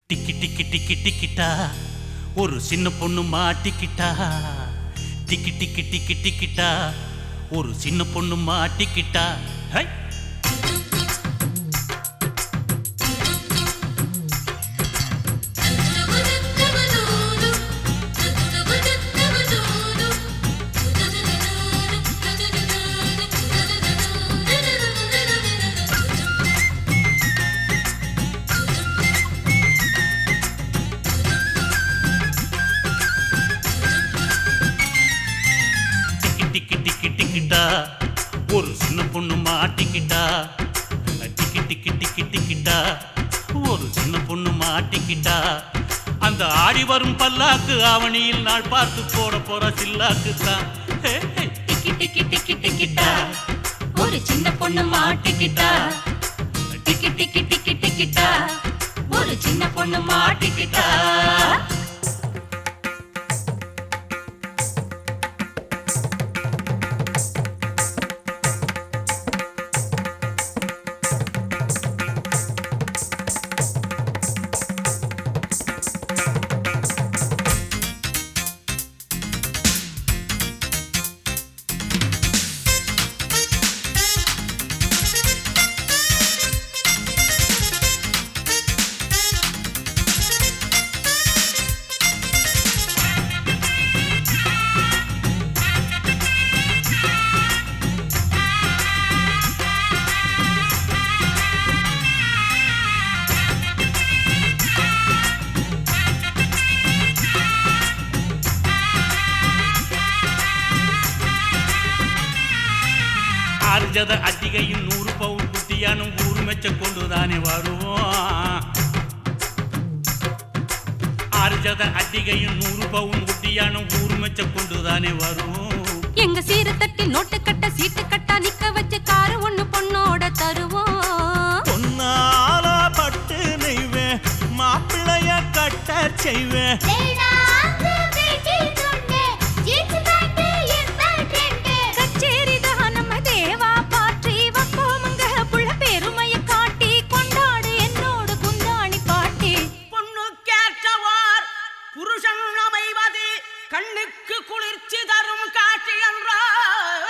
டிக்கி டிக்கி டிக்கி டிக்கிட்டா ஒரு சின்ன பொண்ணு மாட்டிக்கிட்டா டிக்கி டிக்கி டிக்கி டிக்கிட்டா ஒரு சின்ன பொண்ணு மாட்டிக்கிட்டா ஹை டிக்கி டிக்கி டிக்கி டிக்கிட்டா ஒரு சின்ன பொண்ணு மாட்டிக்கிட்டா டிக்கி டிக்கி டிக்கி டிக்கிட்டா ஒரு சின்ன பொண்ணு மாட்டிக்கிட்டா அந்த ஆடி வரும் பல்லாக்கு ஆவணியில் நாள் பார்த்து போட போற சில்லாக்கு தான் ஹே, ஹே. டிக்கி டிக்கி டிக்கி டிக்கிட்டா ஒரு சின்ன பொண்ணு மாட்டிக்கிட்டா டிக்கி டிக்கி டிக்கி டிக்கிட்டா ஒரு சின்ன பொண்ணு மாட்டிக்கிட்டா ஆர்ஜத அட்டிகையும் நூறு பவுன் குட்டியானும் ஊர் மெச்ச கொண்டுதானே வருவோம் ஆர்ஜத அட்டிகையும் நூறு பவுன் குட்டியானும் ஊர் மெச்ச கொண்டுதானே வருவோம் எங்க சீர தட்டி நோட்டு கட்ட சீட்டு கட்டா நிக்க வச்சு காரு ஒண்ணு பொண்ணோட தருவோம் பொன்னால பட்டு நெய்வேன் மாப்பிள்ளைய கட்ட செய்வேன் கச்சேரிதான் நம்ம தேவா பாற்றி வப்போமுங்க புள்ள பெருமைய காட்டி கொண்டாடு என்னோடு குந்தாணி பாட்டி பொண்ணுக்கேற்றவார் புருஷன் அமைவது கண்ணுக்கு குளிர்ச்சி தரும் காட்சி என்றார்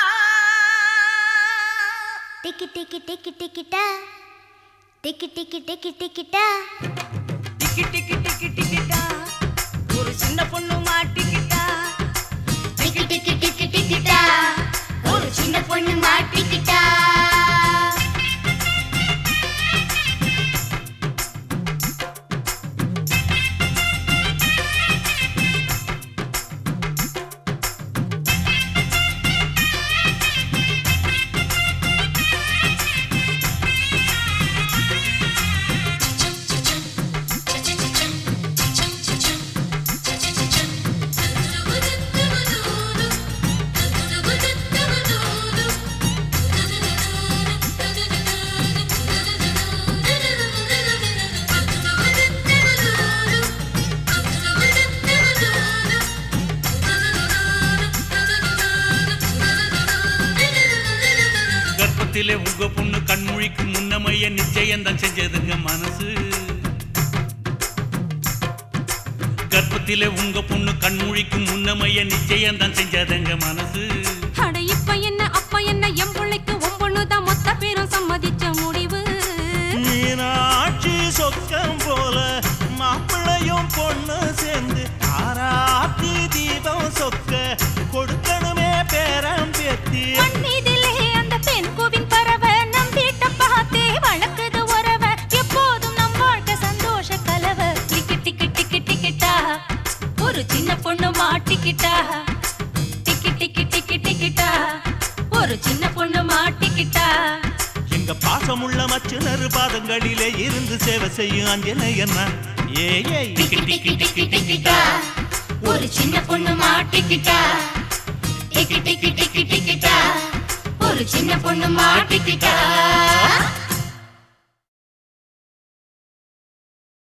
டிக்கி டிக்கி டிக்கி டிக்கிட்டா டிக்கி டிக்கி டிக்கி டிக்கிட்டா டிக்கி டிக்கி டிக்கி டிக்கிட்டா ஒரு சின்ன பொண்ணு மாட்டிக்கிட்டா டிக்கி டிக்கி டிக்கி டிக்கிட்டா ஒரு சின்ன பொண்ணு மாட்டிக்கிட்டா கர்ப்பத்திலே உங்க பொண்ணு கண்மொழிக்கு முன்னமைய நிச்சயம்தான் செஞ்சதுங்க மனசு கர்ப்பத்திலே உங்க பொண்ணு கண்மொழிக்கு முன்னமைய நிச்சயம்தான் செஞ்சதுங்க மனசு அட இப்ப என்ன அப்ப என்ன என் பிள்ளைக்கு ஒம்பொண்ணுதான் மொத்த பேரும் சம்மதிச்ச முடிவு மீனாட்சி சொக்கம் போல மாப்பிள்ளையும் பொண்ணு சேர்ந்து ஆராத்தி தீபம் சொக்க கொடுக்கணுமே பேரம் பேத்தி மண்மீதிலே அந்த பெண் கோவின் பறவை நம் வீட்டை பார்த்தே வளர்க்குது உறவ எப்போதும் நம் வாழ்க்கை சந்தோஷ கலவ டிக்கி டிக்கி டிக்கி டிக்கிட்டா ஒரு சின்ன பொண்ணு மாட்டிக்கிட்டா டிக்கி டிக்கி டிக்கி டிக்கிட்டா ஒரு சின்ன பொண்ணு மாட்டிக்கிட்டா எங்க பாசமுள்ள மச்சுனர் பாதங்களிலே இருந்து சேவை செய்யும் அஞ்சனையன்னா ஏ ஏ டிக்கி டிக்கி டிக்கி டிக்கிட்டா ஒரு சின்ன பொண்ணு மாட்டிக்கிட்டா டிக்கி டிக்கி டிக்கி டிக்கிட்டா ஒரு சின்ன பொண்ணு மாட்டிக்கிட்டா